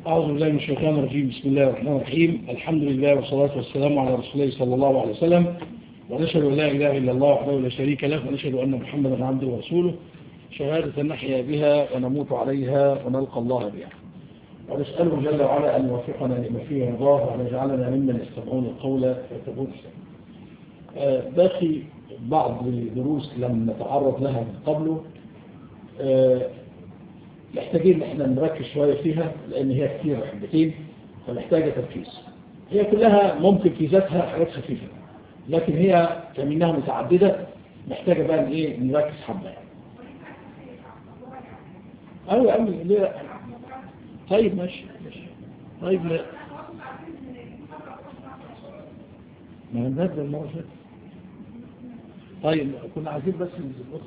أعوذ بالله من الشيطان الرجيم بسم الله الرحمن الرحيم الحمد لله والصلاة والسلام على رسول الله صلى الله عليه وسلم ونشهد أن لا إله إلا الله وحده لا شريك له ونشهد أن محمدا عبده ورسوله شهادة نحيا بها ونموت عليها ونلقى الله بها ونسأله جل وعلا أن يوفقنا لما فيه رضاه وأن يجعلنا ممن يستمعون القول فيتبعون أحسنه باقي بعض دروس لم نتعرض لها من قبله محتاجين ان احنا نركز شوية فيها لان هي كتير حبتين فمحتاجة تركيز هي كلها ممكن في ذاتها حاجات خفيفة لكن هي كمنها متعددة محتاجة بقى ايه نركز حبة يعني ايوه امي ليه طيب ماشي ماشي طيب لا ما نبدأ المرة فاتت طيب كنا عايزين بس نظبط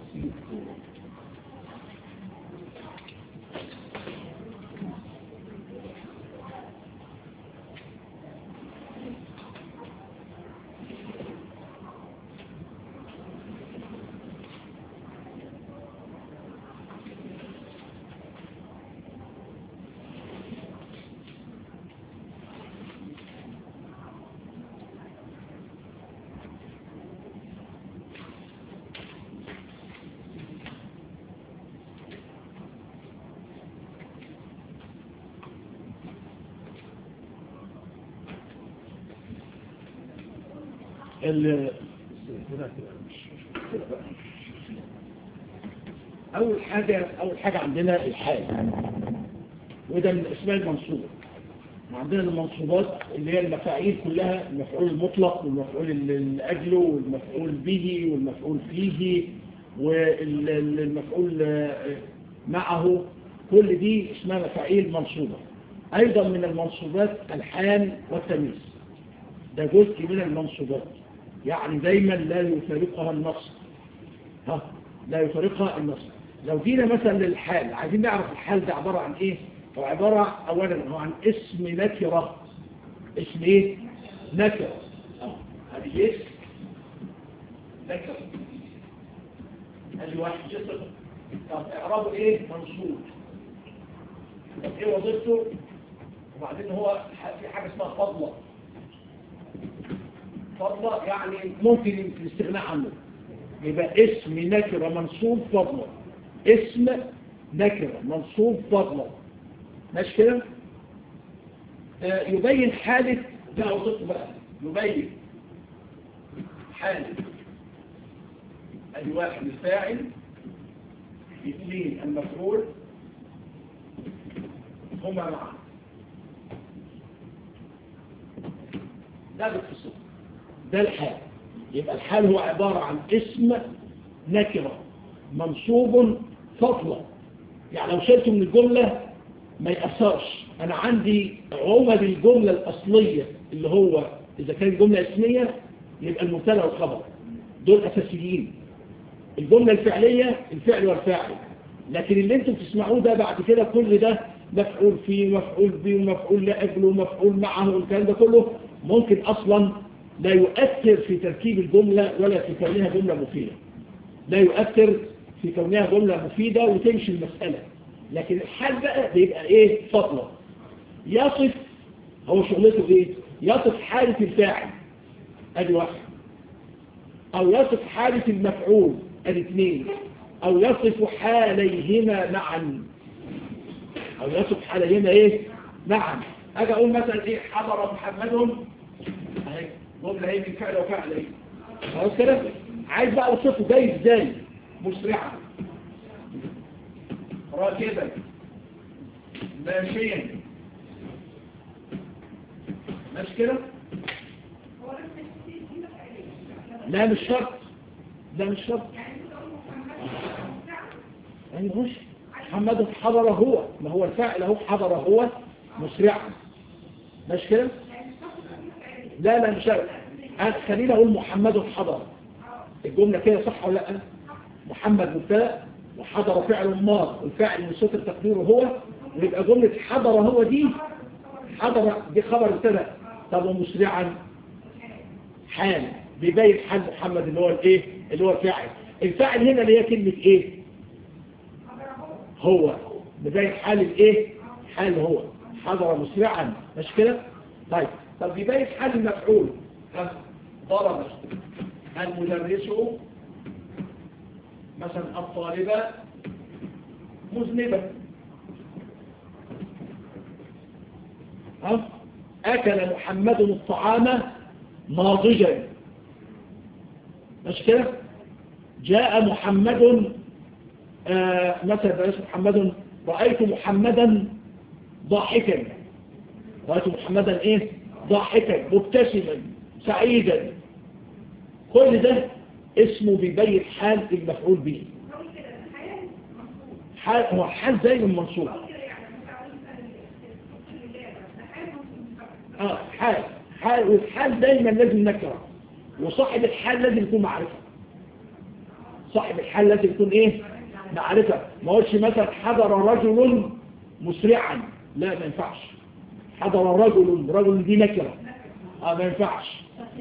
أول حاجة أول حاجة عندنا الحال وده من الأسماء المنصوبة وعندنا المنصوبات اللي هي المفاعيل كلها المفعول المطلق والمفعول لأجله والمفعول به والمفعول فيه والمفعول معه كل دي اسمها مفاعيل منصوبة أيضا من المنصوبات الحال والتمييز ده جزء من المنصوبات يعني دايما لا يفارقها النص ها لا يفارقها النص لو جينا مثلا للحال عايزين نعرف الحال ده عبارة عن ايه هو عبارة اولا هو عن اسم نكرة اسم ايه نكرة اه هذه اسم نكرة هذه واحد جسد طب اعرابه ايه منصوب طب ايه وظيفته وبعدين هو في حاجة اسمها فضلة فضلة يعني ممكن الاستغناء عنه يبقى اسم نكرة منصوب فضلة اسم نكرة منصوب فضلة ماشي كده آه يبين حالة ده وصلت بقى يبين حالة ادي واحد الفاعل اثنين المفعول هما معا ده باختصار ده الحال يبقى الحال هو عبارة عن اسم نكرة منصوب فضلا يعني لو شلته من الجملة ما يأثرش أنا عندي عمد الجملة الأصلية اللي هو إذا كانت جملة اسمية يبقى المبتدا والخبر دول أساسيين الجملة الفعلية الفعل والفاعل لكن اللي انتم تسمعوه ده بعد كده كل ده مفعول فيه مفعول به ومفعول لأجله ومفعول معه والكلام ده كله ممكن أصلا لا يؤثر في تركيب الجملة ولا في كونها جملة مفيدة لا يؤثر في كونها جملة مفيدة وتمشي المسألة لكن الحال بقى بيبقى ايه فضلة يصف هو شغلته ايه يصف حالة الفاعل ادي واحد او يصف حالة المفعول ادي اثنين او يصف حاليهما معا او يصف حاليهما ايه معا اجي اقول مثلا ايه حضر محمد اهي جملة ايه من فعل وفعل ايه خلاص كده عايز بقى اوصفه جاي ازاي مسرعا راكبا ماشيا ماشي كده لا مش شرط لا مش شرط يعني مش محمد حضر هو ما هو الفاعل اهو حضر هو مسرعا ماشي كده لا لا مش شرط خلينا اقول محمد حضر الجملة كده صح ولا لا محمد مبتدا وحضر فعل ماض والفاعل من صوت تقديره هو ويبقى جملة حضر هو دي حضر دي خبر ابتدا طب ومسرعا حال بيبين حال محمد اللي هو الايه اللي هو الفاعل الفاعل هنا اللي هي كلمة ايه هو بيبين حال الايه حال هو حضر مسرعا مش كده طيب طب يبين حال المفعول ها؟ ضرب المدرس مثلا الطالبة مذنبة ها؟ أكل محمد الطعام ناضجا مش كده جاء محمد آه مثلا بلاش محمد رأيت محمدا ضاحكا رأيت محمدا ايه ضاحكا مبتسما سعيدا كل ده اسمه بيبين حال المفعول به حال هو حال دايما منصوب اه حال حال والحال دايما لازم نكره وصاحب الحال لازم يكون معرفه صاحب الحال لازم يكون ايه معرفه ما قلتش مثلا حضر رجل مسرعا لا ما ينفعش حضر رجل رجل دي نكره اه ما ينفعش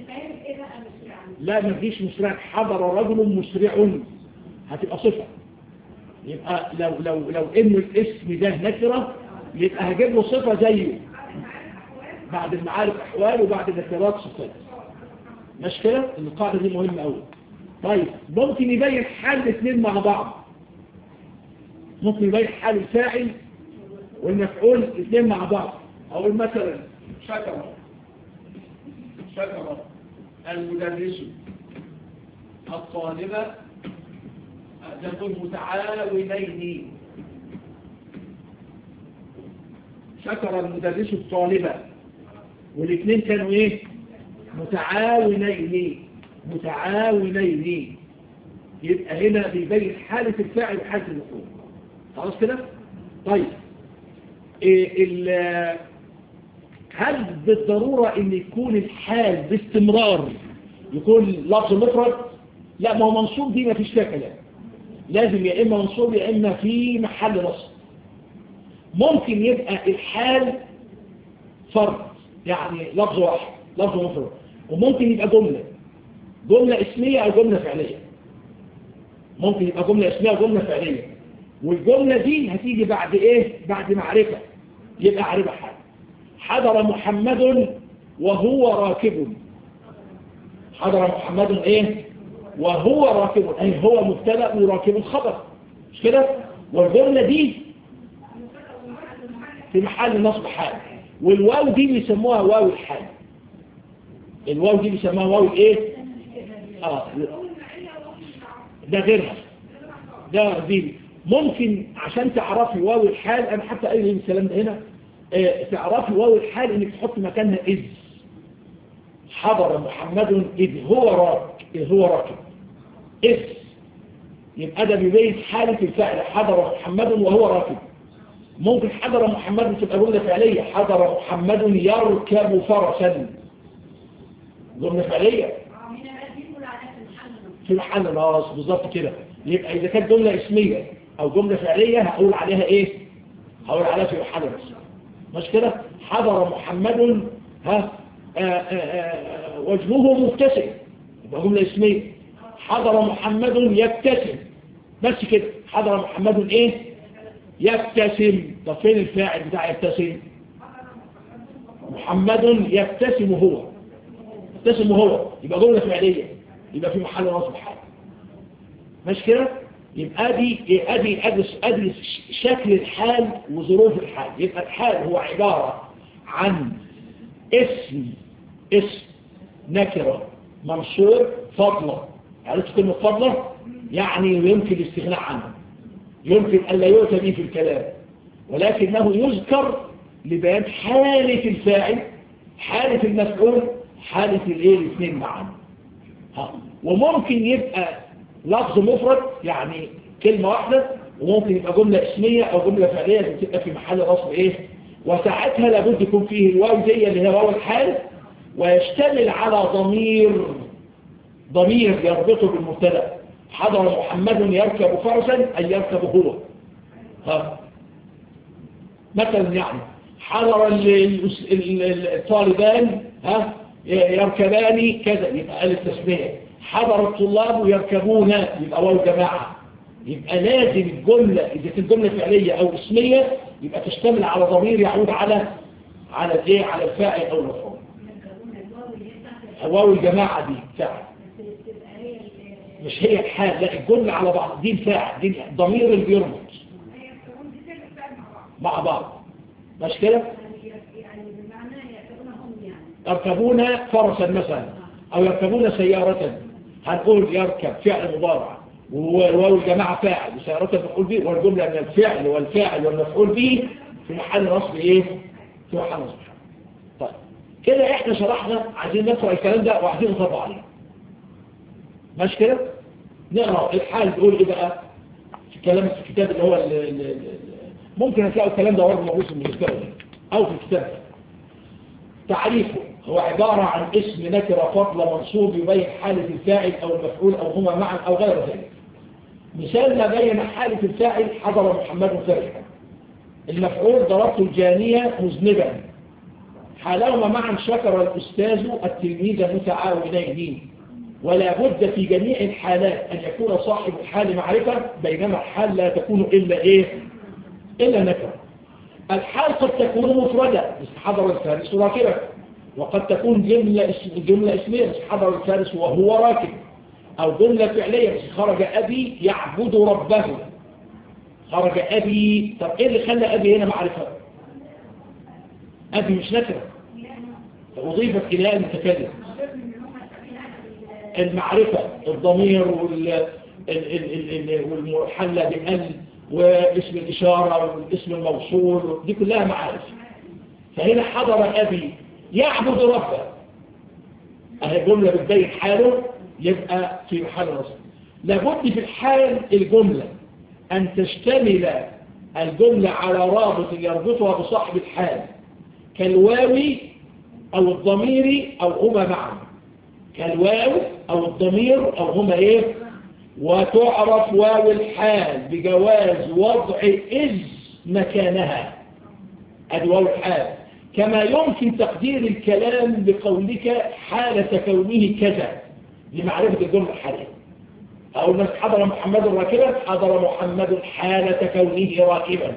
لا ما فيش مسرع حضر رجل مسرع هتبقى صفه يبقى لو لو لو ان الاسم ده نكره يبقى هجيب له صفه زيه بعد المعارف احوال وبعد النكرات صفات مش كده القاعده دي مهمه قوي طيب ممكن يبين حال الاثنين مع بعض ممكن يبين حال الفاعل والمفعول الاثنين مع بعض اقول مثلا شكر شكر المدرس الطالبة تكون متعاونين شكر المدرس الطالبة والاثنين كانوا ايه متعاونين متعاونين يبقى هنا بيبين حالة الفاعل وحالة المفعول خلاص كده طيب إيه هل بالضرورة ان يكون الحال باستمرار يكون لفظ مفرد لا ما هو منصوب دي ما فيش فيها كلام لازم يا اما منصوب يا اما في محل نصب ممكن يبقى الحال فرد يعني لفظ واحد لفظ مفرد وممكن يبقى جملة جملة اسمية او جملة فعلية ممكن يبقى جملة اسمية او جملة فعلية والجملة دي هتيجي بعد ايه بعد معرفة يبقى عرفة حال حضر محمد وهو راكب حضر محمد ايه وهو راكب اي هو مبتدا وراكب الخبر مش كده والجمله دي في محل نصب حال والواو دي بيسموها واو الحال الواو دي بيسموها واو الايه اه ده غيرها ده دي ممكن عشان تعرفي واو الحال انا حتى قايل الكلام ده هنا اه تعرفي واو الحال انك تحط مكانها اذ حضر محمد اذ هو راكب اذ هو راكب اذ يبقى ده بيبين حالة الفعل حضر محمد وهو راكب ممكن حضر محمد تبقى جملة فعلية حضر محمد يركب فرسا جملة فعلية في محل راس بالظبط كده يبقى إذا كانت جملة اسمية أو جملة فعلية هقول عليها إيه هقول عليها في محل راس مش كده حضر محمد ها آآ آآ وجهه مبتسم يبقى جملة اسمية حضر محمد يبتسم بس كده حضر محمد ايه يبتسم طب فين الفاعل بتاع يبتسم محمد يبتسم هو يبتسم هو يبقى جملة فعلية يبقى في محل نصب حال مش كده يبقى ادي ادي ادي ادي شكل الحال وظروف الحال يبقى الحال هو عبارة عن اسم اسم نكرة منصوب فضلة عرفت كلمة فضلة يعني يمكن الاستغناء عنه يمكن ألا يؤتى به في الكلام ولكنه يذكر لبيان حالة الفاعل حالة المفعول حالة الايه الاثنين معا ها. وممكن يبقى لفظ مفرد يعني كلمة واحدة وممكن يبقى جملة اسمية أو جملة فعلية بتبقى في محل رصب إيه وساعتها لابد يكون فيه الواو دي اللي هي واو الحال ويشتمل على ضمير ضمير يربطه بالمبتدا حضر محمد يركب فرسا أي يركب هو ها مثلا يعني حضر الطالبان ها يركبان كذا يبقى ألف تسمية حضر الطلاب يركبون يبقى واو جماعة يبقى لازم الجملة إذا كانت جملة فعلية أو اسمية يبقى تشتمل على ضمير يعود على على الايه على الفاعل أو المفعول واو الجماعة دي فاعل مش هي الحال لا الجملة على بعض دي الفاعل دي الضمير اللي بيربط مع بعض مش كده يركبون فرسا مثلا أو يركبون سيارة هنقول يركب فعل مضارع وواو الجماعة فاعل وسيارة مفعول به والجملة من الفعل والفاعل والمفعول به في محل نصب ايه؟ في محل نصب طيب كده احنا شرحنا عايزين نقرأ الكلام ده وعايزين نطبق عليه ماشي كده؟ نقرأ الحال بيقول ايه بقى في الكلام في الكتاب اللي هو ال ال ال ممكن هتلاقوا الكلام ده برضه موجود في المذكرة او في الكتاب تعريفه هو عبارة عن اسم نكرة فضل منصوب يبين حالة الفاعل أو المفعول أو هما معا أو غير ذلك مثال ما بين حالة الفاعل حضر محمد فرحا المفعول ضربت الجانية مذنبا حالهما معا شكر الأستاذ التلميذ متعاونين ولا بد في جميع الحالات أن يكون صاحب الحال معرفة بينما الحال لا تكون إلا إيه إلا نكرة الحال قد تكون مفردة مثل حضر الفارس راكبا وقد تكون جملة, اسم جملة اسمية مثل حضر الفارس وهو راكب أو جملة فعلية مثل خرج أبي يعبد ربه خرج أبي طب إيه اللي خلى أبي هنا معرفة أبي مش نكرة أضيفت إلى المتكلم المعرفة الضمير وال والمحلى بأل واسم الإشارة والاسم الموصول دي كلها معارف فهنا حضر أبي يعبد ربه أهي جملة بتبين حاله يبقى في محل رسول لابد في الحال الجملة أن تشتمل الجملة على رابط يربطها بصاحب الحال كالواو أو الضمير أو هما معا كالواو أو الضمير أو هما إيه وتعرف واو الحال بجواز وضع إذ مكانها أدي واو الحال كما يمكن تقدير الكلام بقولك حالة كونه كذا لمعرفة الجملة الحالية أو الناس حضر محمد راكبا حضر محمد حالة كونه راكبا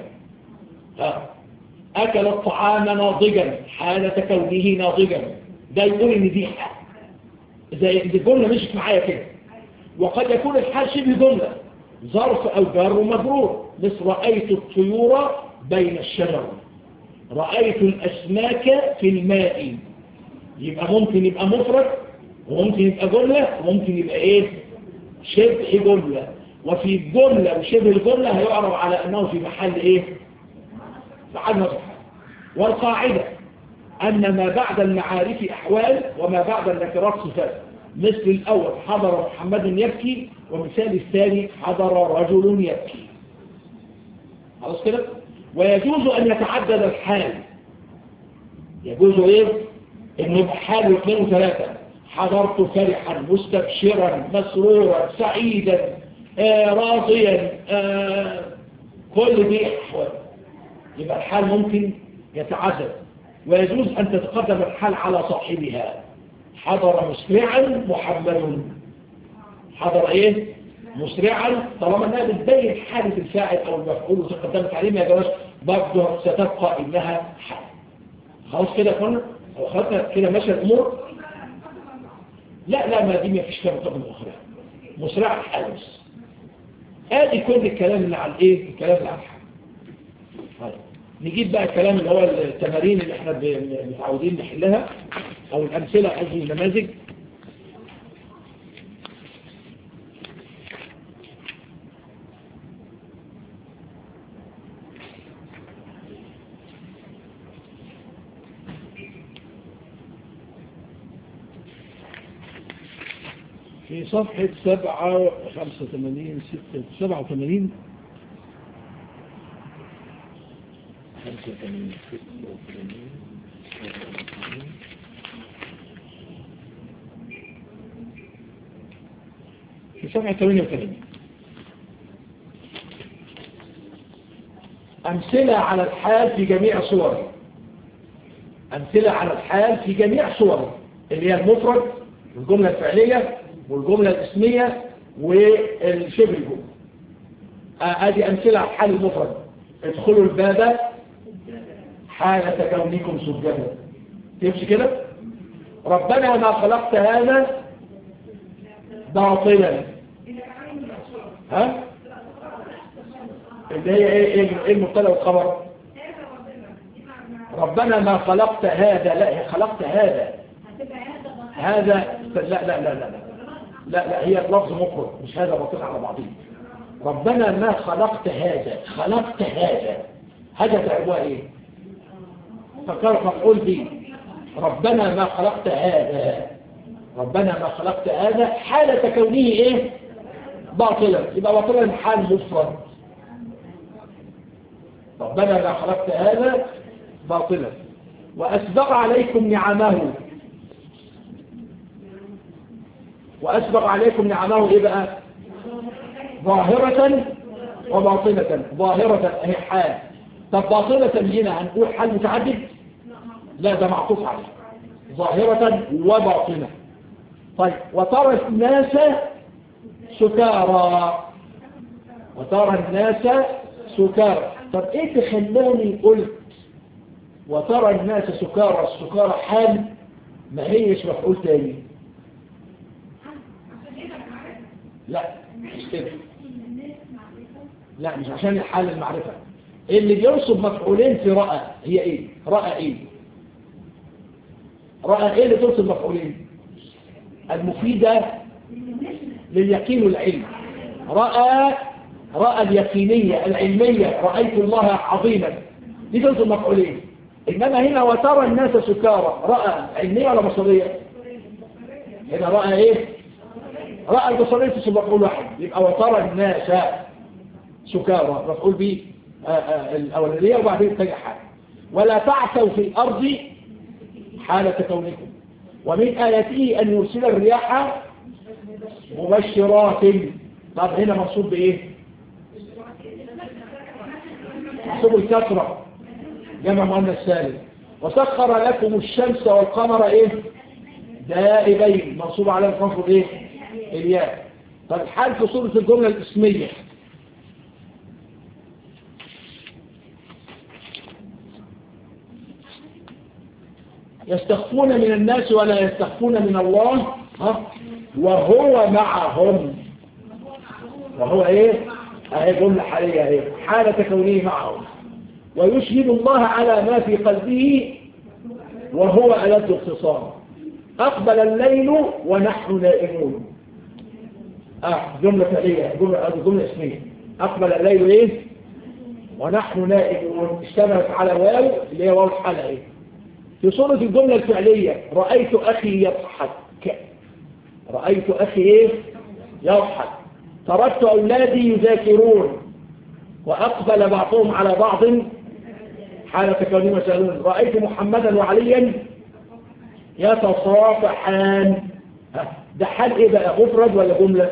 أكل الطعام ناضجا حالة كونه ناضجا ده يقول إن دي حال زي الجملة مشت معايا كده وقد يكون الحال شبه جملة ظرف أو جار ومجرور مثل رأيت الطيور بين الشجر رأيت الأسماك في الماء يبقى ممكن يبقى مفرد وممكن يبقى جملة وممكن يبقى ايه شبه جملة وفي الجملة وشبه الجملة هيعرف على أنه في محل ايه محل نصب والقاعدة أن ما بعد المعارف أحوال وما بعد النكرات صفات مثل الأول حضر محمد يبكي ومثال الثاني حضر رجل يبكي خلاص كده ويجوز أن يتعدد الحال يجوز إيه إنه يبقى حال واثنين وثلاثة حضرت فرحا مستبشرا مسرورا سعيدا آه راضيا آه كل دي أحوال يبقى الحال ممكن يتعدد ويجوز أن تتقدم الحال على صاحبها حضر مسرعا محمد حضر ايه مسرعا طالما انها بتبين حالة الفاعل او المفعول وتقدمت عليه ما جواز برضه ستبقى انها حال خلاص كده قلنا او خدنا كده ماشي الامور لا لا ما دي ما فيش كلام طبعا اخرى مسرعا حال بس ادي كل الكلام اللي على الايه الكلام اللي على الحال طيب نجيب بقى الكلام اللي هو التمارين اللي احنا متعودين نحلها او الامثله قصدي النماذج في صفحة سبعة خمسة وثمانين ستة سبعة وثمانين خمسة وثمانين ستة وثمانين في صفحة 88 أمثلة على الحال في جميع صوره أمثلة على الحال في جميع صوره اللي هي المفرد والجملة الفعلية والجملة الاسمية والشبه الجملة ادي امثله على الحال المفرد ادخلوا الباب حالة كونكم سجدا تمشي كده ربنا ما خلقت هذا باطلا ها اللي هي ايه ايه ايه المبتدا والخبر ربنا ما خلقت هذا لا هي خلقت هذا هذا لا لا لا لا لا لا, لا هي لفظ مفرد مش هذا باطل على بعضه ربنا ما خلقت هذا خلقت هذا هذا تعبوا ايه فكر مفعول به ربنا ما خلقت هذا ربنا ما خلقت هذا حالة كونه ايه باطلا يبقى باطلا حال مفرد ربنا ما خلقت هذا باطلا وأسبغ عليكم نعمه وأسبغ عليكم نعمه إيه بقى ظاهرة وباطنة ظاهرة هي حال طب باطنة هنا هنقول حال متعدد لا ده معطوف عليه ظاهرة وباطنة طيب وترى الناس سكارى وترى الناس سكارى طب ايه تخلاني قلت وترى الناس سكارى السكارى حال ما هيش مفعول تاني لا مش كده لا مش عشان حال المعرفة اللي بينصب مفعولين في رأى هي ايه رأى ايه رأى ايه اللي تنصب مفعولين المفيدة لليقين والعلم رأى رأى اليقينية العلمية رأيت الله عظيما دي تنصب مفعولين إنما هنا وترى الناس سكارى رأى علمية ولا بصرية هنا رأى ايه رأى البصرية تنصب مفعول واحد يبقى وترى الناس سكارى مفعول به الأولانية وبعدين تجي حال ولا تعثوا في الأرض حالة كونكم ومن آياته أن يرسل الرياح مبشرات طب هنا منصوب بإيه منصوب الكثرة جمع مؤنث سالم وسخر لكم الشمس والقمر إيه دائبين منصوب على الخفض إيه الياء طب الحال في صورة الجملة الاسمية يستخفون من الناس ولا يستخفون من الله ها؟ وهو معهم وهو ايه اهي جملة حالية اهي حالة كونه معهم ويشهد الله على ما في قلبه وهو ألد اختصام أقبل الليل ونحن نائمون آه جملة فعلية جملة, جملة اسمية أقبل الليل إيه ونحن نائمون اشتملت على واو اللي هي واو الحالة إيه في صورة الجملة الفعلية رأيت أخي يضحك رأيت أخي إيه يضحك تركت أولادي يذاكرون وأقبل بعضهم على بعض حالة كونهم يسألون رأيت محمدا وعليا يتصافحان ده حال إيه بقى مفرد ولا جملة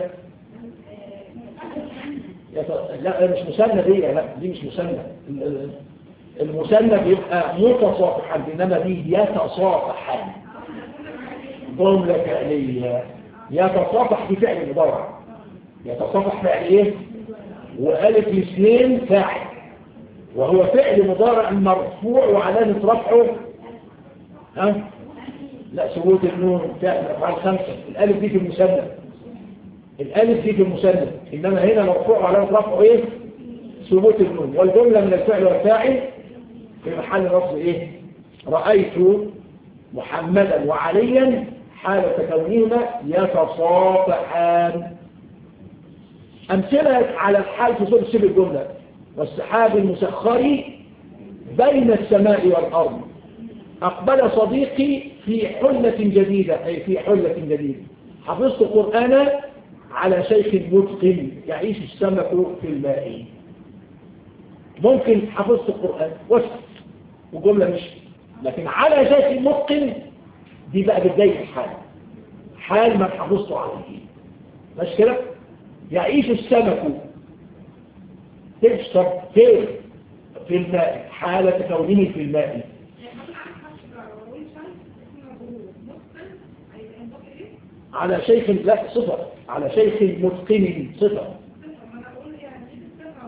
يت... لا مش مسنة دي لا دي مش مسنة المثنى بيبقى متصافحا انما دي يتصافحان جملة فعلية يتصافح دي فعل مضارع يتصافح فعل ايه والف الاثنين فاعل وهو فعل مضارع مرفوع وعلامة رفعه ها لا ثبوت النون فعل افعال خمسة الالف دي في المثنى الالف دي في المثنى انما هنا مرفوع وعلامة رفعه ايه ثبوت النون والجملة من الفعل والفاعل في محل نصب ايه رأيت محمدا وعليا حالة كونهما يتصافحان أمثلة على الحال في صورة سبب الجملة والسحاب المسخر بين السماء والأرض أقبل صديقي في حلة جديدة أي في حلة جديدة حفظت قرآن على شيخ متقن يعيش السمك في الماء ممكن حفظت القرآن واسكت وجملة مش لكن على شيخ متقن دي بقى بداية الحال حال ما حفظته عليه مش كده يعيش السمك تشرب في في الماء حالة كونه في الماء على شيخ لا صفة على شيخ متقن صفة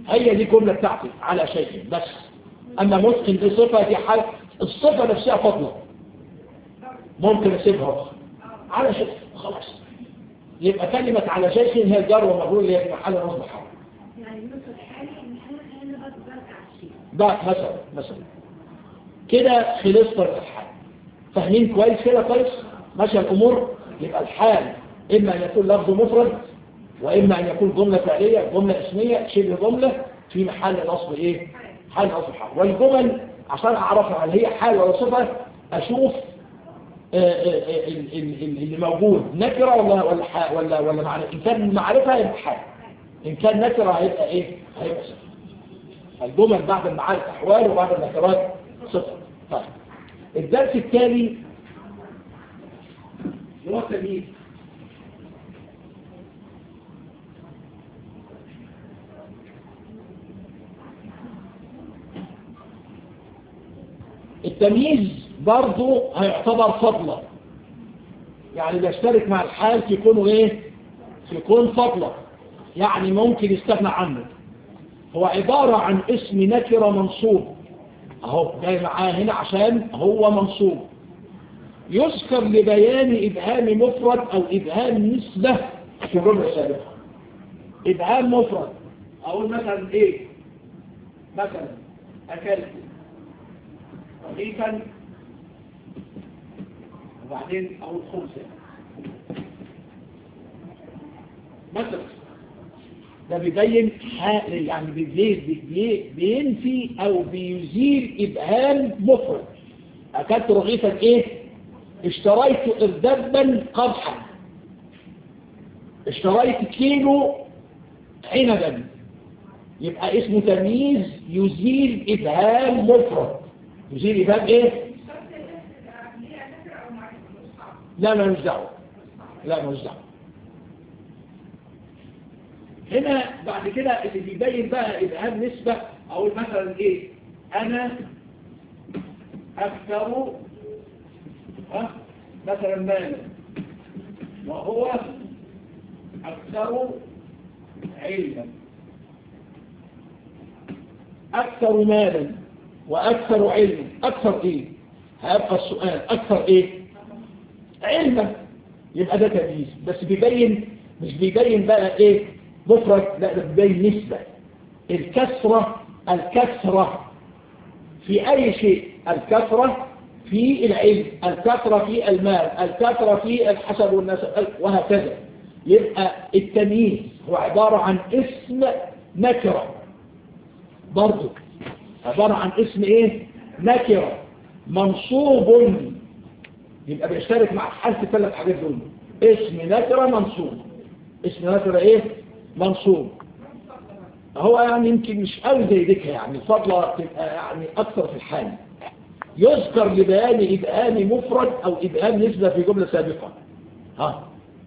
هي دي جملة بتاعتي على شيء بس أما متقن دي صفة دي حال الصفة نفسها فضلة ممكن أسيبها على شيء خلاص يبقى كلمة على شيء هي الجار ومجرور اللي هي في محل نصب حرف يعني مثل حالي ان انا انا بس برجع الشيء ده مثلا مثلا كده خلصت الحال فاهمين كويس كده كويس ماشيه الامور يبقى الحال اما ان يكون لفظ مفرد واما ان يكون جمله فعليه جمله اسميه شبه جمله في محل نصب ايه حال نصب حال والجمل عشان اعرفها هل هي حال ولا صفه اشوف آه، آه، آه، ال- ال- ال- اللي موجود نكره ولا ولا ح- ولا ولا معرفه ان كان معرفه يبقى حال ان كان نكره هيبقى ايه هيبقى صفه الجمل بعد المعارف احوال وبعد النكرات صفر طيب الدرس التالي هو تمييز التمييز برضو هيعتبر فضلا يعني بيشترك مع الحال في كونه ايه في كون فضلا يعني ممكن يستغنى عنه هو عبارة عن اسم نكرة منصوب اهو جاي معاه هنا عشان هو منصوب يذكر لبيان إبهام مفرد أو إبهام نسبة في جملة سابقة إبهام مفرد أقول مثلا إيه مثلا أكلت رغيفا وبعدين أقول خمسة مثلا ده بيبين حا- يعني بي- بي- بي- بينفي او بيزيل ابهام مفرد اكلت رغيفا ايه اشتريت اردبا قمحا اشتريت كيلو عنبا يبقى اسمه تمييز يزيل ابهام مفرد يزيل ابهام ايه لا مالوش دعوه لا مالوش دعوه هنا بعد كده اللي بيبين بقى إبهام نسبة أقول مثلا إيه أنا أكثر ها مثلا مالا وهو أكثر علما أكثر مالا وأكثر علما أكثر إيه هيبقى السؤال أكثر إيه علما يبقى ده تمييز بس بيبين مش بيبين بقى إيه مفرد لا ده بيبين نسبة الكسرة الكسرة في أي شيء الكسرة في العلم الكسرة في المال الكسرة في الحسب والنسب وهكذا يبقى التمييز هو عبارة عن اسم نكرة برضو عبارة عن اسم ايه نكرة منصوب يبقى بيشترك مع حالة الثلاث حاجات دول اسم نكرة منصوب اسم نكرة ايه منصوب هو يعني يمكن مش قوي زي ذكر يعني الفضلة تبقى يعني أكثر في الحال يذكر لبيان إبهام مفرد أو إبهام نسبة في جملة سابقة ها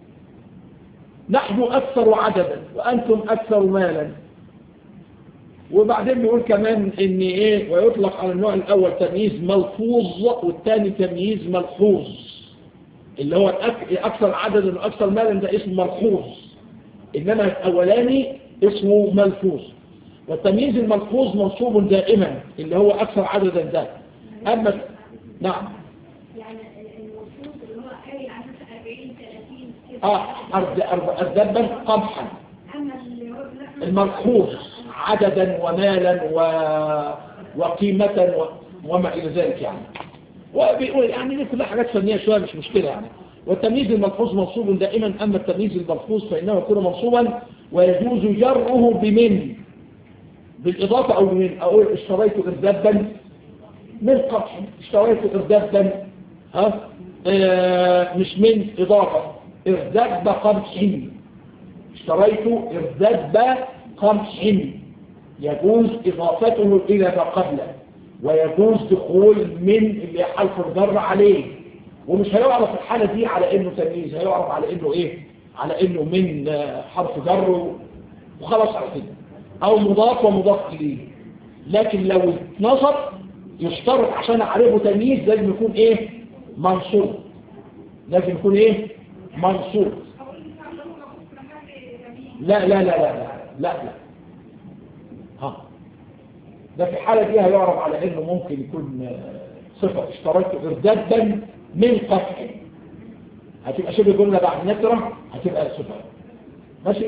نحن أكثر عددا وأنتم أكثر مالا وبعدين بيقول كمان ان ايه ويطلق على النوع الاول تمييز ملفوظ والثاني تمييز ملحوظ اللي هو الأك- اكثر عددا واكثر مالا ده اسم ملحوظ انما الاولاني اسمه ملفوظ والتمييز الملفوظ منصوب دائما اللي هو اكثر عددا ده اما نعم يعني المفروض اللي هو قايل على مثلا 40 30 كده اه أرد أرد أردبا قمحا اما اللي هو لا، الملحوظ عددا ومالا و... وقيمة و... وما إلى ذلك يعني وبيقول يعني دي كلها حاجات فنية شوية مش مشكلة يعني والتمييز الملحوظ منصوب دائما أما التمييز الملحوظ فإنه يكون منصوبا ويجوز جره بمن بالإضافة أو بمن أقول اشتريت إردابا من قمح اشتريت إردابا ها آه مش من إضافة إرداب قمح اشتريت إرداب قمح يجوز إضافته إلى ما قبله ويجوز دخول من اللي حرف الجر عليه ومش هيعرف الحالة دي على إنه تمييز هيعرف على إنه إيه على إنه من آه، حرف جر وخلاص على كده أو مضاف ومضاف إليه لكن لو اتنصب يشترط عشان أعرفه تمييز لازم يكون إيه منصوب لازم يكون إيه منصوب لا لا لا لا لا لا لا ها ده في الحالة دي هيعرف على انه ممكن يكون آه، صفة اشتركت ارتدا من قطع هتبقى شبه جملة بعد نكرة هتبقى صفة ماشي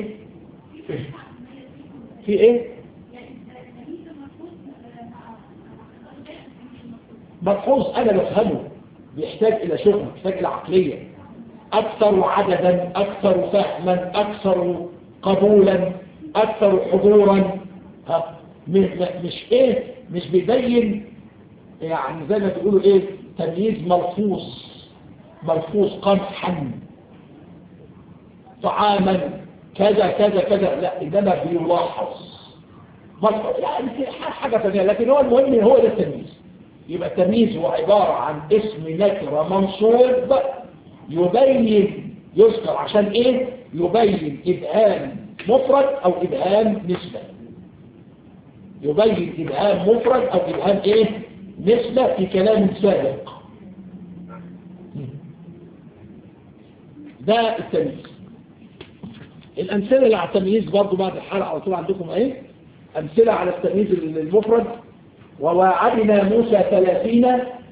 في ايه ملحوظ انا بفهمه بيحتاج الى شغل بيحتاج الى عقلية اكثر عددا اكثر فهما اكثر قبولا اكثر حضورا ها م- م- مش ايه مش بيبين يعني زي ما بيقولوا ايه تمييز ملحوظ ملحوظ قمحا طعاما كذا كذا كذا لا انما بيلاحظ ملحوظ يعني في حاجه ثانيه لكن هو المهم هو ده التمييز يبقى التمييز هو عباره عن اسم نكره منصوب يبين يذكر عشان ايه يبين ابهام مفرد او ابهام نسبه يبين ابهام مفرد او ابهام ايه نسبه في كلام سابق ده التمييز الامثله اللي على التمييز برضو بعد الحلقه على طول عندكم ايه امثله على التمييز المفرد وواعدنا موسى ثلاثين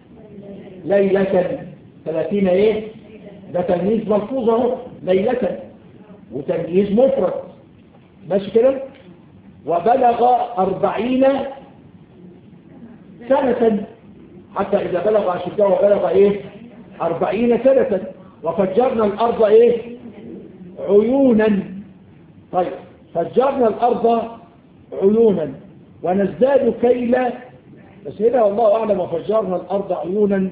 ليلة ثلاثين ايه ده تمييز ملحوظ اهو ليلة وتمييز مفرد ماشي كده وبلغ أربعين سنة حتى إذا بلغ أشده وبلغ إيه أربعين سنة وفجرنا الأرض إيه عيونا طيب فجرنا الأرض عيونا ونزداد كيل بس هنا والله أعلم وفجرنا الأرض عيونا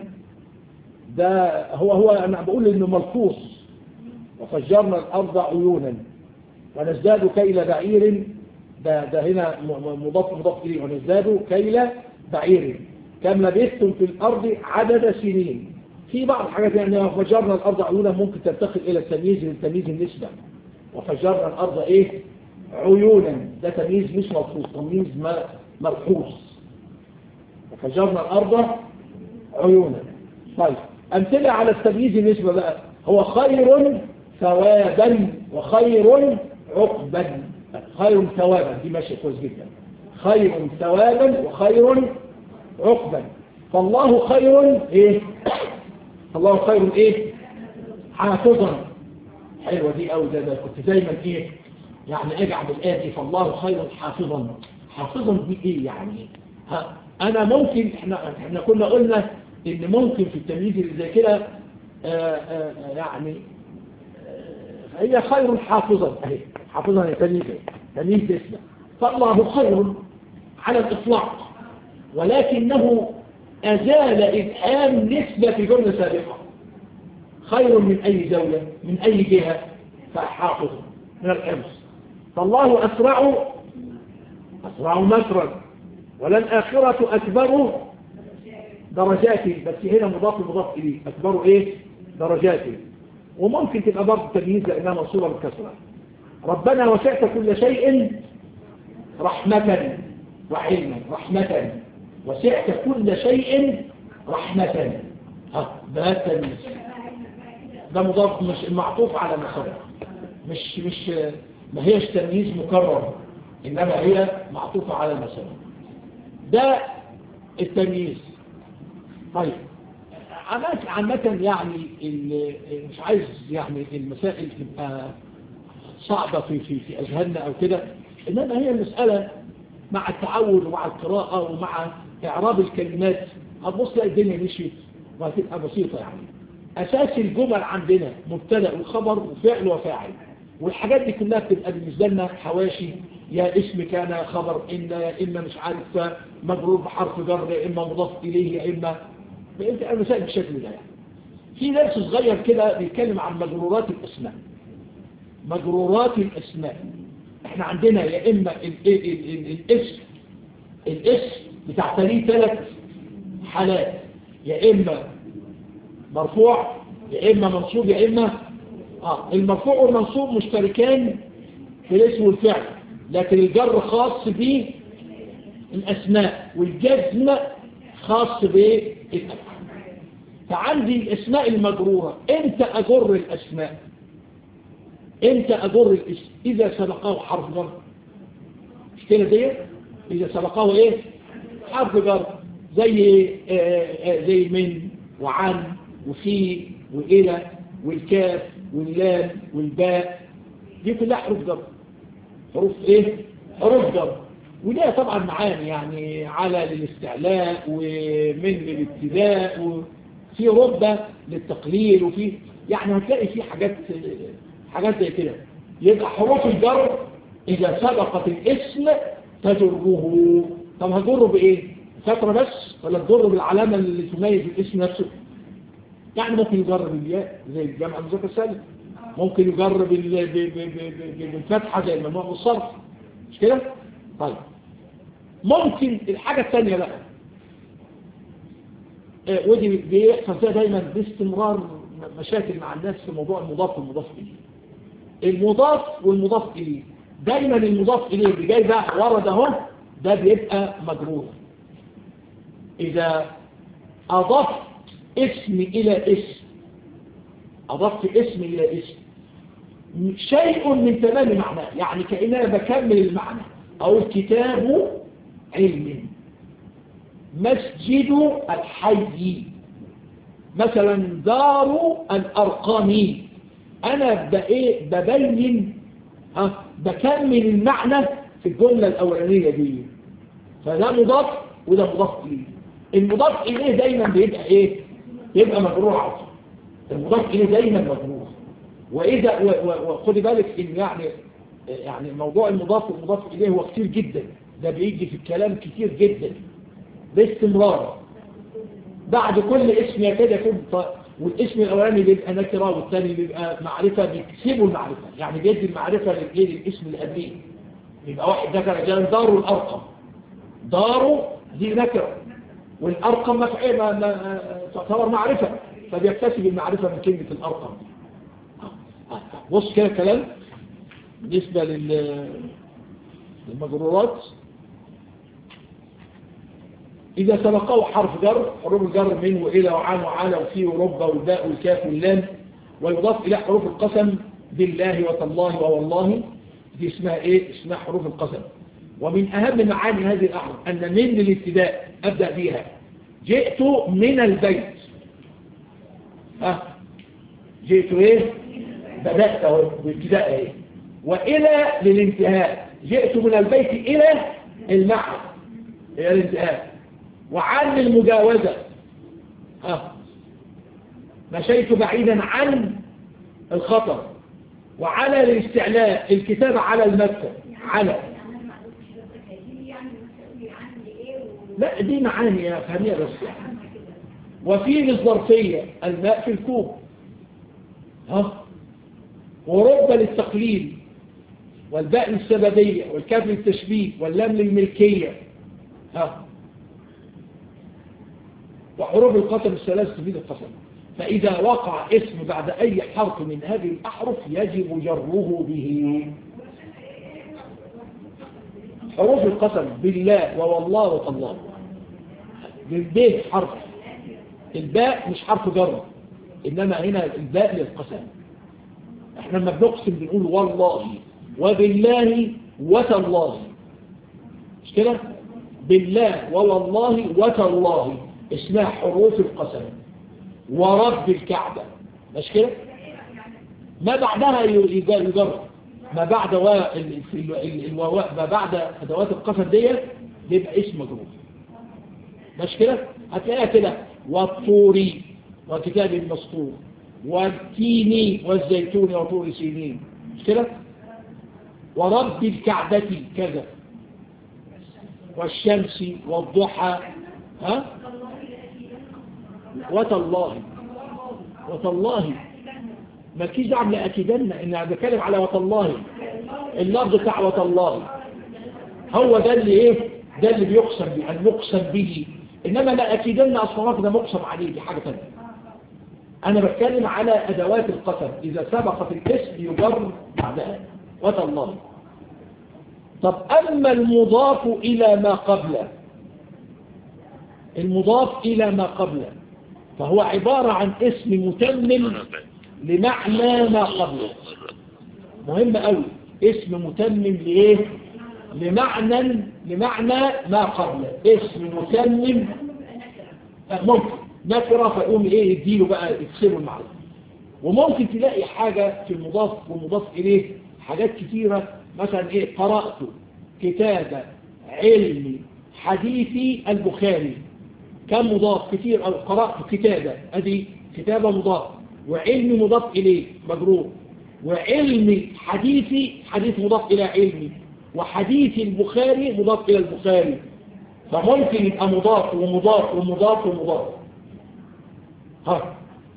ده هو هو أنا بقول إنه ملفوظ وفجرنا الأرض عيونا ونزداد كيل بعير ده, ده هنا مضاف مضاف إليه ونزداد كيل بعير كم لبثتم في الأرض عدد سنين في بعض الحاجات يعني وفجرنا الأرض عيونا ممكن تنتقل إلى التمييز للتمييز النسبة وفجرنا الأرض إيه عيونا ده تمييز مش ملحوظ تمييز ملحوظ وفجرنا الأرض عيونا طيب أمثلة على التمييز النسبة بقى هو خير ثوابا وخير عقبا خير ثوابا دي ماشية كويس جدا خير ثوابا وخير عقبا فالله خير ايه الله خير ايه حافظا حلوة دي قوي ده, ده كنت دايما ايه يعني اجعل الآتي فالله خير حافظا حافظا دي ايه يعني ها انا ممكن احنا احنا كنا قلنا ان ممكن في التمييز اللي زي كده يعني آه هي خير حافظا اهي حافظا هي تمييز تمييز اسمه فالله خير على الاطلاق ولكنه ازال ابهام نسبة في جملة سابقة خير من اي دولة من اي جهة فحافظ من الحفظ فالله اسرع اسرع مسرا وللآخرة أكبر درجات بس هنا مضاف مضاف إليه أكبر إيه درجات وممكن تبقى برضه تمييز لأنها منصوبة بالكسرة ربنا وسعت كل شيء رحمة وعلما رحمة وسعت كل شيء رحمة ها ده التمييز ده مضاف مش معطوف على ما سبق مش مش ما هيش تمييز مكرر إنما هي معطوفة على ما سبق ده التمييز طيب عامة يعني مش عايز يعني المسائل تبقى صعبة في في في أذهاننا أو كده إنما هي المسألة مع التعود ومع القراءة ومع إعراب الكلمات هتبص تلاقي الدنيا مشيت وهتبقى بسيطة يعني أساس الجمل عندنا مبتدأ وخبر وفعل وفاعل والحاجات دي كلها بتبقى بالنسبة لنا حواشي يا اسم كان خبر إن يا إما مش عارف مجرور بحرف جر يا إما مضاف إليه يا إما فأنت المسائل بالشكل ده يعني. في درس صغير كده بيتكلم عن مجرورات الأسماء مجرورات الأسماء احنا عندنا يا إما ال ال ال ال الاسم الاسم بتاع ليه ثلاث حالات يا إما مرفوع يا إما منصوب يا إما آه المرفوع والمنصوب مشتركان في الاسم والفعل لكن الجر خاص بالأسماء والجزم خاص بالأفعال فعندي الأسماء المجرورة امتى أجر الأسماء امتى أجر الاسم إذا سبقه حرف جر مش كده دي إذا سبقه إيه حرف جر زي آه، آه، زي من وعن وفي وإلى والكاف واللام والباء دي كلها حروف جر حروف ايه حروف جر وليها طبعا معاني يعني على للاستعلاء ومن للابتداء وفي ربة للتقليل وفي يعني هتلاقي في حاجات حاجات زي كده يبقى حروف الجر إذا سبقت الاسم تجره طب هتجره بإيه؟ فترة بس ولا تجره بالعلامة اللي تميز الاسم نفسه؟ يعني ممكن يجرب بالياء زي الجامعة المذكر السالم ممكن يجرب بال- ب- ب- ب- ب- بالفتحة زي الممنوع والصرف مش كده؟ طيب ممكن الحاجة الثانية بقى آه، ودي بيحصل فيها دايما باستمرار مشاكل مع الناس في موضوع المضاف والمضاف إليه المضاف والمضاف إليه دايما المضاف إليه اللي جاي بقى ورد اهو ده بيبقى مجرور إذا أضفت اسم إلى اسم أضفت اسم إلى اسم شيء من تمام معناه يعني كأننا بكمل المعنى أو الكتاب علم مسجد الحي مثلا دار الأرقام أنا بإيه ببين ها بكمل المعنى في الجملة الأولانية دي فده مضاف وده مضاف إليه المضاف إليه دايما بيبقى إيه يبقى مجرور عطف المضاف إليه دايما مجرور وإذا و- و- وخدي بالك إن يعني يعني موضوع المضاف والمضاف إليه هو كتير جدا ده بيجي في الكلام كتير جدا باستمرار بعد كل اسم يكاد يكون ط- والاسم الأولاني بيبقى نكرة والثاني بيبقى معرفة بيكسبوا المعرفة يعني بيدي المعرفة للإيه للاسم اللي قبليه يبقى واحد ذكر جان دار الأرقم داره دي نكرة والأرقم مفعول ما ما تعتبر معرفة فبيكتسب المعرفة من كلمة الأرقم بص كده كلام بالنسبة لل- للمجرورات إذا سبقه حرف جر حروف الجر من وإلى وعن وعلى وفي ورب والباء والكاف واللام ويضاف إلى حروف القسم بالله وتالله ووالله دي اسمها إيه؟ اسمها حروف القسم ومن أهم معاني هذه الأحرف أن من للابتداء أبدأ بها جئت من البيت ها جئت إيه؟ بدأت أهو بابتداء إيه؟ وإلى للانتهاء جئت من البيت إلى المعنى إلى الانتهاء وعن المجاوزة ها مشيت بعيدا عن الخطر وعلى الاستعلاء الكتابة على المكتب على يعني انا ما عرفتش بس هيجي يعني مسؤولي عني ايه و- لا دي معاني يا فهمية بس يعني وأفهمها كده. وفي للظرفية الماء في الكوب ها ورب للتقليل والباء للسببية والكاف للتشبيه واللام للملكية ها وحروف القسم الثلاث تفيد القسم فإذا وقع اسم بعد أي حرف من هذه الأحرف يجب جره به حروف القسم بالله ووالله وتالله بالبيه حرف الباء مش حرف جر إنما هنا الباء للقسم احنا لما بنقسم بنقول والله وبالله وتالله مش كده بالله ووالله وتالله اسمها حروف القسم ورب الكعبة مش كده ما بعدها ي- يج- يجرب ما بعد و... ال- ال- ال- الواو- ما بعد ادوات القسم دي بيبقى اسم مجرور مش كده هتلاقيها كده والطوري وكتاب المسطور والتين والزيتون وطور سينين مش كده ورب الكعبة كذا والشمس والضحى ها وتالله وتالله ما كيش دعم لأكيدن إن أنا بتكلم على وتالله اللفظ بتاع وتالله هو ده اللي إيه ده اللي بيقسم به المقسم به إنما لا أكيدن أصلا ده مقسم عليه دي حاجة تانية أنا بتكلم على أدوات القسم إذا سبقت الاسم يجر بعدها وتالله طب أما المضاف إلى ما قبله المضاف إلى ما قبله فهو عبارة عن اسم متمم لمعنى ما قبله مهم قوي اسم متمم لإيه لمعنى لمعنى ما قبله اسم مسلم آه، ممكن نكرة فيقوم ايه يديله بقى يقسموا المعنى وممكن تلاقي حاجة في المضاف والمضاف إليه حاجات كتيرة مثلا ايه قرأت كتاب علمي حديثي البخاري كم مضاف كتير أو قرأت كتابة ادي كتابة مضاف وعلمي مضاف إليه مجرور وعلمي حديثي حديث مضاف إلى علمي وحديث البخاري مضاف إلى البخاري فممكن يبقى مضاف ومضاف ومضاف ومضاف ها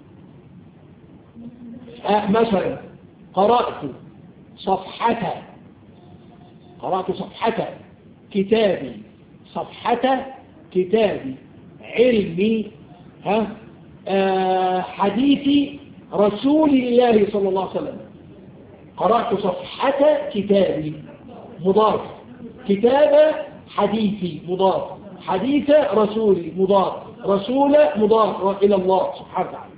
آه مثلا قرأت صفحة قرأت صفحة كتابي صفحة كتابي علمي ها آه حديث رسول الله صلى الله عليه وسلم قرأت صفحة كتابي مضاف كتاب حديثي مضاف حديث رسولي مضاف رسول مضاف إلى الله سبحانه وتعالى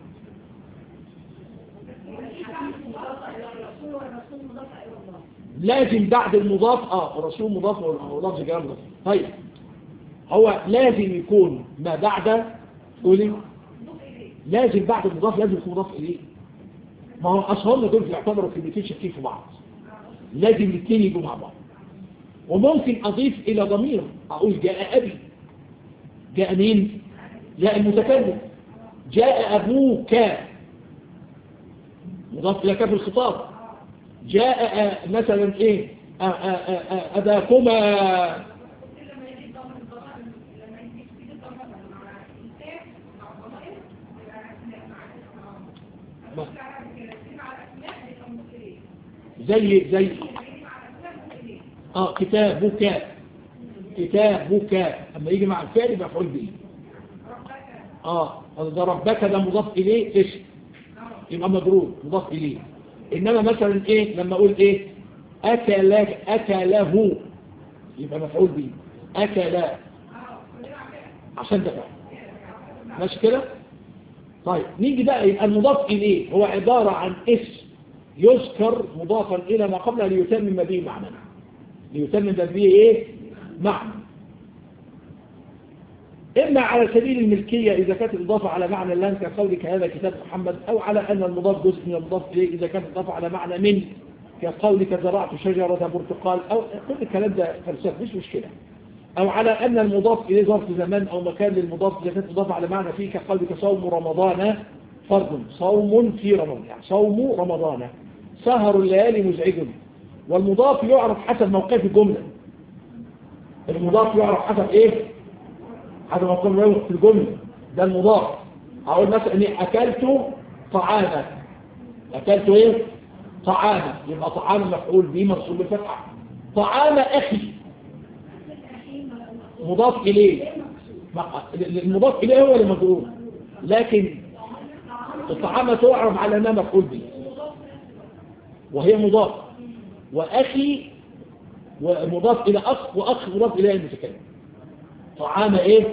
لازم بعد المضاف اه الرسول مضاف ولفظ جلال مضاف طيب هو لازم يكون ما بعد قولي لازم بعد المضاف لازم يكون مضاف اليه ما هو اصل هم دول بيعتبروا كلمتين شاكين في بعض لازم الاثنين يجوا مع بعض وممكن اضيف الى ضمير اقول جاء ابي جاء مين جاء المتكلم جاء ابوك مضاف الى كاف الخطاب جاء مثلا ايه آآ آآ اباكما زي زي اه كتابك كتابك اما يجي مع الفعل يبقى مفعول به اه ده ربك ده مضاف اليه اسم يبقى مجرور مضاف اليه انما مثلا ايه لما اقول ايه اكل اكله يبقى مفعول به اكل عشان ده فعل ماشي كده طيب نيجي بقى يبقى المضاف اليه هو عبارة عن اسم يذكر مضافا الى ما قبله ليتمم به معنى ليتمم به ايه معنى إما على سبيل الملكية إذا كانت الإضافة على معنى اللام كقولك هذا كتاب محمد أو على أن المضاف جزء من المضاف إليه إذا كانت الإضافة على معنى من كقولك زرعت شجرة برتقال أو كل الكلام ده فلسفة مش مشكلة أو على أن المضاف إليه ظرف زمان أو مكان للمضاف إذا كانت الإضافة على معنى فيه كقولك صوم رمضان فرض صوم في رمضان يعني صوم رمضان سهر الليالي مزعج والمضاف يعرف حسب موقف الجملة المضاف يعرف حسب إيه حسب ما قلنا في الجملة ده المضاف أقول مثلا إني أكلت طعاما أكلت إيه طعاما يبقى طعاما مفعول به منصوب بالفتحة طعام أخي مضاف إليه المضاف إليه هو المجرور لكن الطعام تعرف على أنها مفعول به وهي مضاف وأخي ومضاف إلى أخ وأخ مضاف إليه المتكلم طعام إيه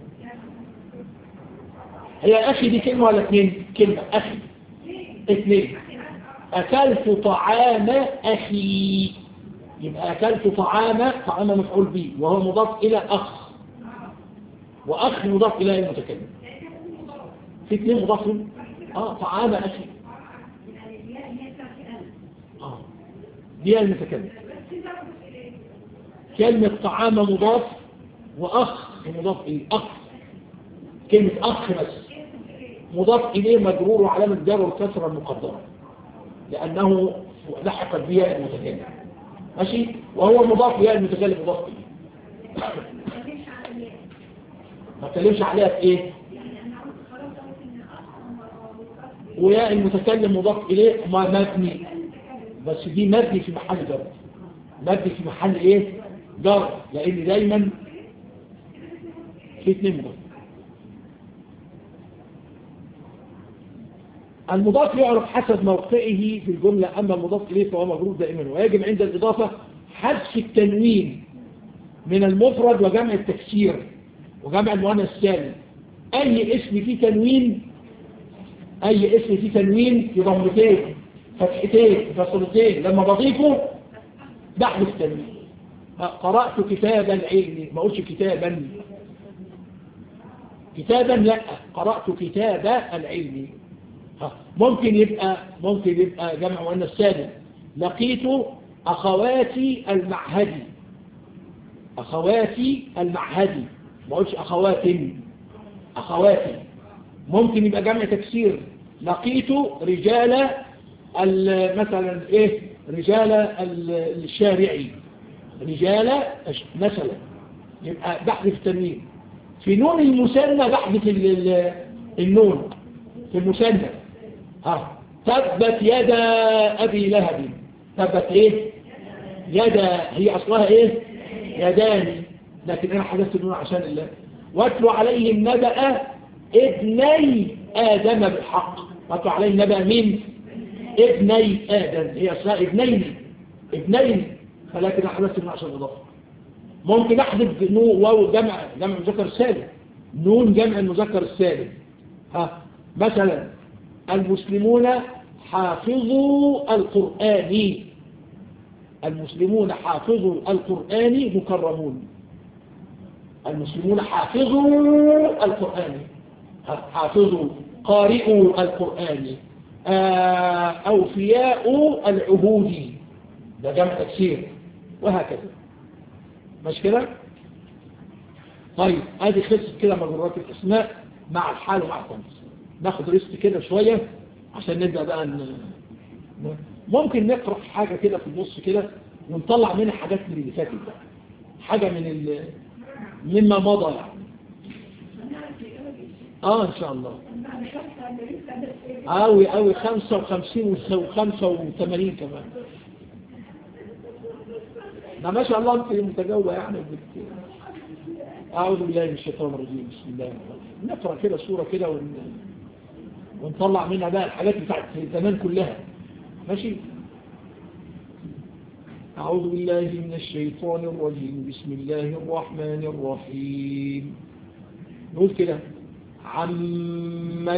هي أخي دي كلمة ولا اثنين كلمة أخي اثنين أكلت طعام أخي يبقى أكلت طعام طعام مفعول به وهو مضاف إلى أخ وأخ مضاف إلى المتكلم في اثنين مضاف آه طعام أخي آه دي المتكلم كلمة طعام مضاف وأخ مضاف إليه أخ كلمة أخ بس مضاف إليه مجرور وعلامة جر والكسرة المقدرة لأنه لحقت بها المتكلم ماشي وهو مضاف إليه المتكلم مضاف إليه ما تكلمش عليها في إيه ويا المتكلم مضاف إليه ما مبني بس دي مبني في محل جر مبني في محل إيه جر لأن دايما في اثنين مضاف المضاف يعرف حسب موقعه في الجملة أما المضاف إليه فهو مجرور دائما ويجب عند الإضافة حذف التنوين من المفرد وجمع التكسير وجمع المؤنث السالم أي اسم فيه تنوين أي اسم فيه تنوين في ضمتين فتحتين فصلتين لما بضيفه بحذف التنوين قرأت كتاب العلم ما قلتش كتابا كتابا لا قرأت كتاب العلم ها. ممكن يبقى ممكن يبقى جمع مؤنث سالم لقيت أخواتي المعهدي أخواتي المعهدي ما قلتش أخواتي أخواتي ممكن يبقى جمع تكسير لقيت رجال مثلا إيه رجال الشارعي رجال مثلا يبقى بحذف التنوين في نون المثنى بحذف النون في المثنى ها تبت يدا أبي لهب تبت إيه يدا هي أصلها إيه يداني لكن أنا حذفت النون عشان الله واتلو عليهم نبأ ابني آدم بالحق واتلو عليهم نبأ مين ابني آدم هي أصلها ابنين ابنين فلكن أحدثت النون عشان الإضافة ممكن أحذف نون واو جمع جمع المذكر السالم نون جمع المذكر السالم ها مثلا المسلمون حافظوا القرآن المسلمون حافظوا القرآن مكرمون المسلمون حافظوا القرآن حافظوا قارئوا القرآن أوفياء العهود ده جمع تكسير وهكذا مش كده طيب ادي خلصت كده مجرات الاسماء مع الحال ومع التنفيذ ناخد ريست كده شوية عشان نبدأ بقى ن... ممكن نقرأ حاجة كده في النص كده ونطلع منها حاجات من اللي فاتت بقى حاجة من ال... مما مضى يعني اه ان شاء الله اوي اوي خمسة وخمسين وخمسة وثمانين كمان ما ما شاء الله انت متجوة يعني بت... اعوذ بالله من الشيطان الرجيم بسم الله الرحمن الرحيم نقرأ كده سورة كده ون... ونطلع منها بقى الحاجات بتاعت زمان كلها ماشي أعوذ بالله من الشيطان الرجيم بسم الله الرحمن الرحيم نقول كده عما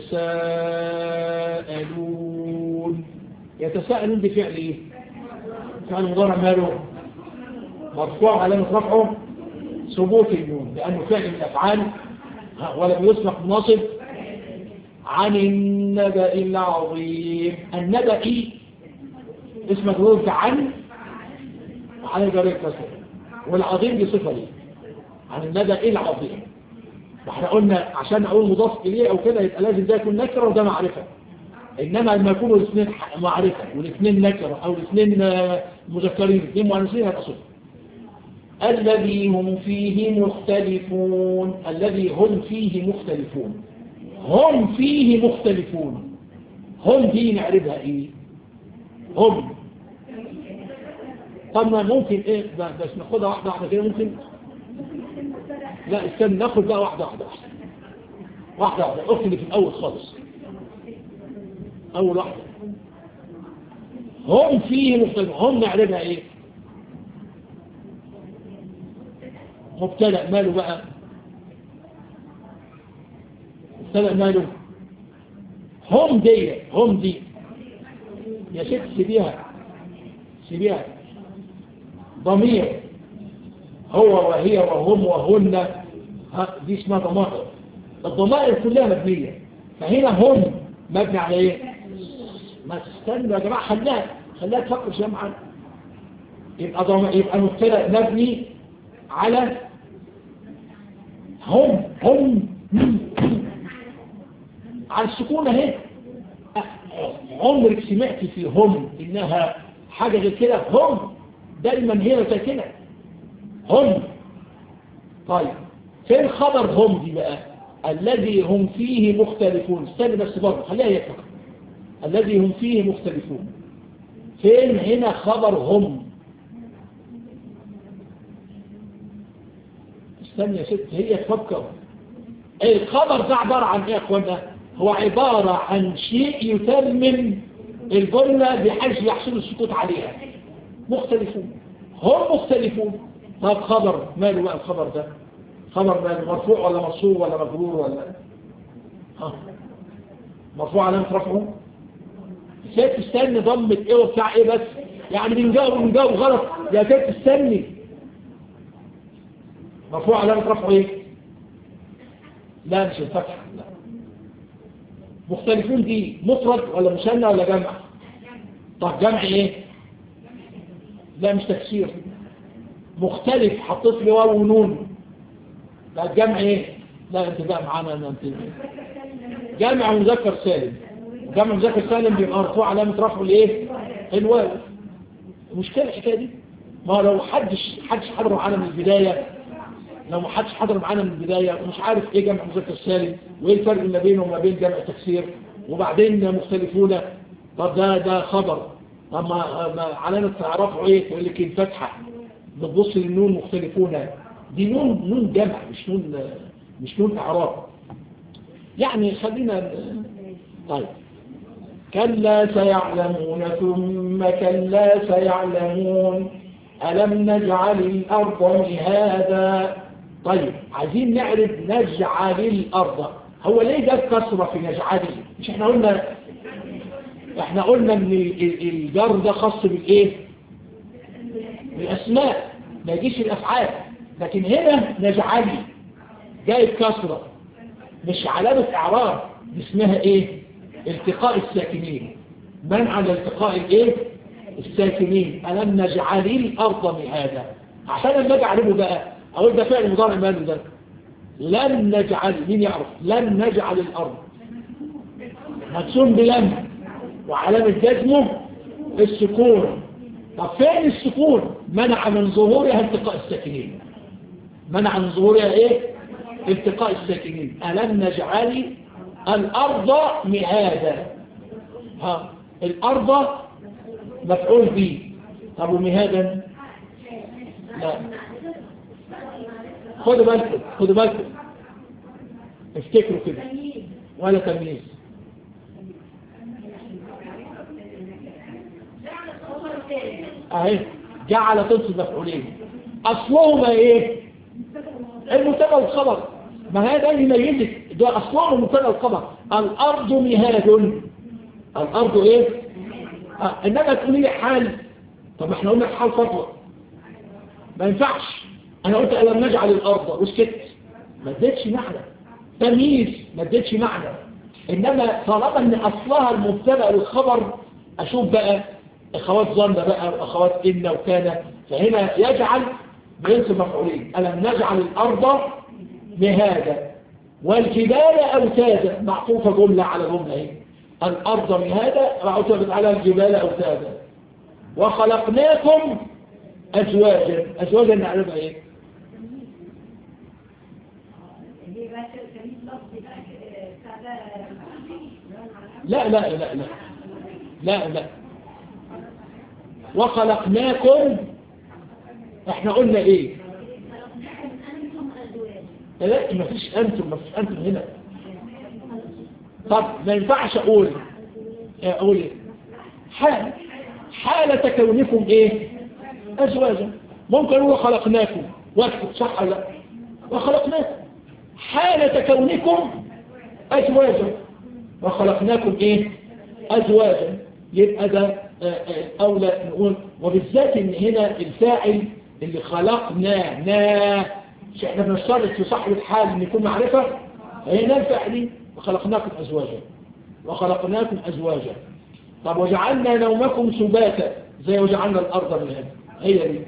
يتساءلون يتساءلون بفعل ايه فعل مضارع ماله مرفوع علامة رفعه ثبوت النون لأنه فعل من الأفعال ولم يسبق مناصب عن النبأ العظيم النبأ اسم مجرور عن وعن جرير كسر والعظيم دي صفة ليه عن النبأ العظيم واحنا قلنا عشان اقول مضاف اليه او كده يبقى لازم ده يكون نكره وده معرفه انما لما يكونوا الاثنين معرفه والاثنين نكره او الاثنين مذكرين الاثنين مؤنثين هيبقى صفه الذي هم فيه مختلفون الذي هم فيه مختلفون هم فيه مختلفون هم دي نعرفها ايه هم طب ما ممكن ايه بس ناخدها واحدة واحدة كده ممكن لا استنى ناخد بقى واحدة واحدة واحدة واحدة الاخت اللي في الاول خالص اول واحدة هم فيه مختلفون هم نعرفها ايه مبتدأ ماله بقى مبتدأ ماله هم دي هم دي يا ست سيبيها سيبيها ضمير هو وهي وهم وهن دي اسمها ضمائر الضمائر كلها مبنية فهنا هم مبني على ايه ما تستنوا يا جماعة خلاها خلاها تفكر جمعا يبقى ضمائر يبقى مبتدأ مبني على هم هم على السكون اهي عمرك سمعت في هم انها حاجة غير كده هم دايما هي ساكنة هم طيب فين خبر هم دي بقى الذي هم فيه مختلفون استنى بس برضه خليها يفكر الذي هم فيه مختلفون فين هنا خبر هم استنى يا ست هي تفكر الخبر ده عبارة عن ايه يا اخوانا هو عبارة عن شيء يتمم الجملة بحيث يحصل السكوت عليها مختلفون هم مختلفون طب خبر ماله بقى الخبر ده خبر ماله مرفوع ولا مرصوب ولا مجرور ولا ها مرفوع علامة رفعه ست استني ضمت ايه وبتاع ايه بس يعني بنجاوب بنجاوب غلط يا ست استني مرفوع علامة رفعه ايه لا مش الفتحة لا مختلفون دي مفرد ولا مثنى ولا جمع طب جمع ايه لا مش تكسير مختلف حطيت لي واو ونون لا الجمع ايه لا انت بقى معانا أنا انت جمع مذكر سالم جمع مذكر سالم بيبقى مرفوع علامة رفعه الايه الواو مشكلة الحكاية دي ما لو حدش حدش حضر معانا من البداية لو ما حدش حضر معانا من البداية ومش عارف ايه جمع مذكر سالم وايه الفرق ما بينه وما بين جمع تكسير وبعدين مختلفون طب ده ده خبر طب ما ما علامة رفعه ايه تقول لك الفتحة بتبص للنون مختلفون دي نون نون جمع مش نون مش نون اعراب يعني خلينا طيب كلا سيعلمون ثم كلا سيعلمون ألم نجعل الأرض مهادا طيب عايزين نعرف نجعل الأرض هو ليه جاب كسرة في نجعل مش احنا قلنا احنا قلنا ان الجر ده خاص بالايه بالاسماء ما يجيش الافعال لكن هنا نجعل جايب كسرة مش علامة اعراب دي اسمها ايه التقاء الساكنين منع الالتقاء الايه الساكنين ألم نجعل الأرض مهادا عشان لما اجعله بقى أقول ده فعل مضارع ماله ده لن نجعل مين يعرف لن نجعل الأرض مجزوم بلن وعلامة جزمه السكون طب فين السكون منع من ظهورها التقاء الساكنين منع من ظهورها ايه التقاء الساكنين ألم نجعل الأرض مهادا ها الأرض مفعول به طب ومهادا لا خدوا بالكم خدوا بالكم افتكروا كده ولا تمييز اهي جعل تنصب مفعولين اصلهما ايه المبتدا والخبر ما هذا يميزك ده اصلهم المبتدا والخبر الارض مهاد الارض ايه آه. انما تقولي لي حال طب احنا قلنا حال فضل ما ينفعش انا قلت الم نجعل الارض وسكت ما اديتش معنى تمييز ما اديتش معنى انما طالما ان اصلها المبتدا والخبر اشوف بقى اخوات ظن بقى واخوات ان وكان فهنا يجعل بينصب مفعولين الم نجعل الارض مهادا والجبال اوتادا معطوفه جمله على جمله اهي الأرض مهادا وعتبت على الجبال أوتادا وخلقناكم أزواجا أزواجا نعرفها إيه لا لا لا لا لا لا وخلقناكم احنا قلنا ايه لا ما فيش انتم ما فيش انتم هنا طب ما ينفعش اقول اقول ايه حال حالة كونكم ايه ازواجا ممكن اقول خلقناكم واكتب صح ولا لا وخلقناكم حالة كونكم ازواجا وخلقناكم ايه ازواجا يبقى ده اولى نقول وبالذات ان هنا الفاعل اللي خلقنا نا مش احنا بنشترط في صاحب الحال ان يكون معرفة هنا الفاعلين وخلقناكم أزواجا وخلقناكم أزواجا طب وجعلنا نومكم سباتا زي وجعلنا الأرض مهادا هي دي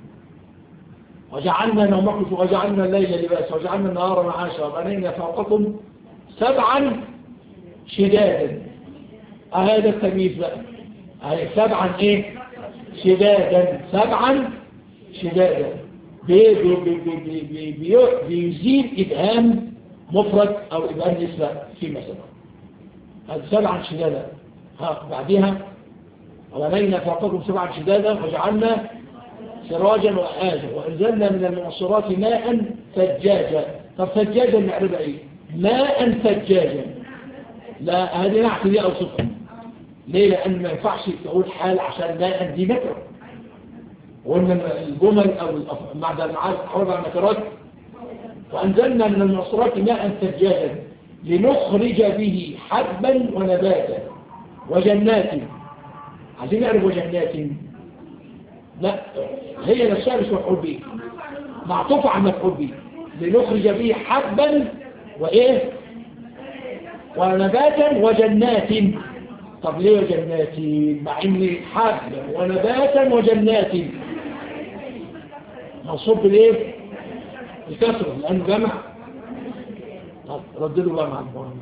وجعلنا نومكم وجعلنا الليل لباسا وجعلنا النهار معاشا وبنينا فوقكم سبعا شدادا هذا التمييز بقى أهي سبعا ايه شدادا سبعا شدادا بي بي بي بي بي بي بيزيد إبهام مفرد أو إبهام نسبة في مثلا هذا سبعا شدادا ها بعدها وبنينا فوقكم سبعا شدادا وجعلنا سراجا وآجا وأنزلنا من المعصرات ماء ثجاجا طب ثجاجا نعرف ايه ماء ثجاجا لا هذه نعت دي أوصفها ليه لأن ما ينفعش تقول حال عشان ماء دي نكرة وقلنا الجمل أو بعد المعاد حول النكرات وأنزلنا من المعصرات ماء ثجاجا لنخرج به حبا ونباتا وجنات عايزين نعرف وجنات لا هي نفسها مش مفعول به معطوفة على مفعول به لنخرج به حبا وإيه ونباتا وجنات طب ليه وجنات مع ان حبا ونباتا وجنات منصوب بالايه الكسر لانه جمع طب رددوا بقى مع المهم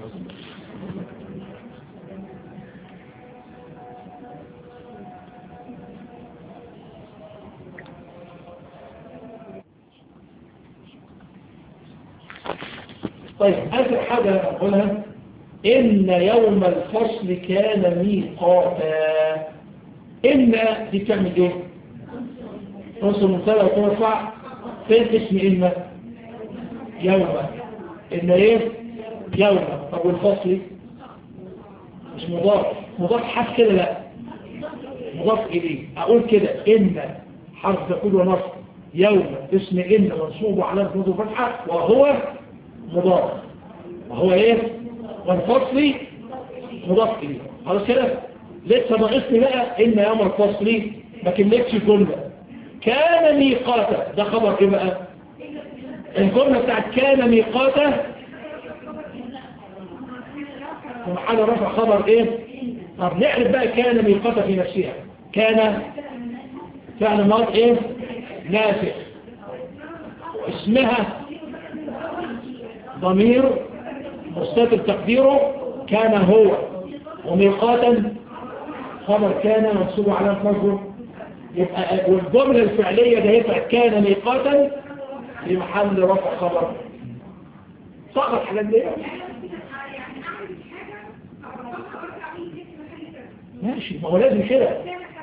طيب آخر حاجة أقولها إن يوم الفصل كان ميقاتا إن دي بتعمل إيه؟ نص المبتدا وترفع فين اسم إن؟ يوم إن إيه؟ يوم طب والفصل مش مضاف مضاف حرف كده لا مضاف إليه أقول كده إن حرف تقول ونصب يوم اسم إن منصوب على نصب فتحة وهو مضاف وهو ايه والفصل مضاف اليه خلاص كده لسه ناقصني بقى ان يوم الفصل ما كملتش جمله كان ميقاتا ده خبر ايه بقى الجمله بتاعت كان ميقاتا في محل رفع خبر ايه طب نعرف بقى كان ميقاتا في نفسها كان فعل ماض ايه ناسخ اسمها ضمير مستتر تقديره كان هو وميقاتا خبر كان منصوب على نصبه يبقى والجملة الفعلية ده يبقى كان ميقاتا في محل رفع خبر سقط حاجات دي ماشي ما هو لازم كده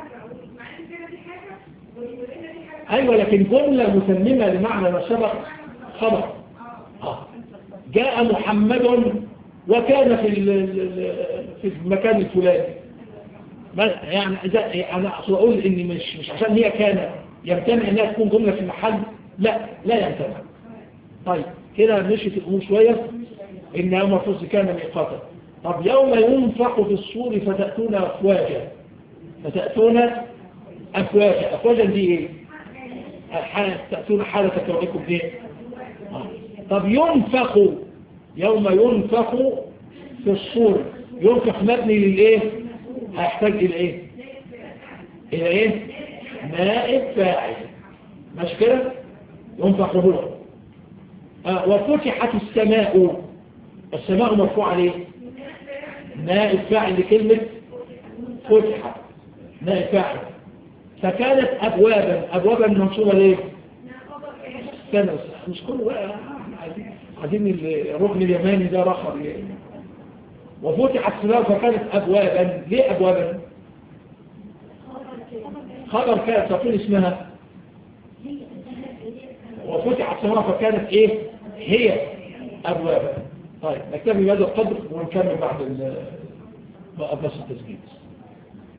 ايوه لكن جملة مسممة لمعنى ما سبق خبر آه. جاء محمد وكان في في المكان الفلاني يعني انا اقصد اقول ان مش مش عشان هي كان يمتنع انها تكون جمله في المحل لا لا يمتنع طيب كده مشيت الامور شويه ان يوم الفصل كان ميقاتا طب يوم ينفخ في الصور فتاتون افواجا فتاتون افواجا افواجا دي ايه حالة تاتون حاله كونكم دي آه. طب ينفخ يوم ينفخ في الصور ينفخ مبني للايه هيحتاج الى ايه الى ايه نائب فاعل مش كده ينفخ هو آه وفتحت السماء السماء مرفوعه ليه نائب فاعل لكلمه فتحت نائب فاعل فكانت ابوابا ابوابا منصوبه ليه استنى مش كله بقى عايزين الركن اليماني ده رخر ليه وفتحت السماء فكانت أبوابا ليه أبوابا خبر كانت تقول اسمها وفتحت السماء فكانت ايه هي أبوابا طيب نكتفي بهذا القدر ونكمل بعد بس التسجيل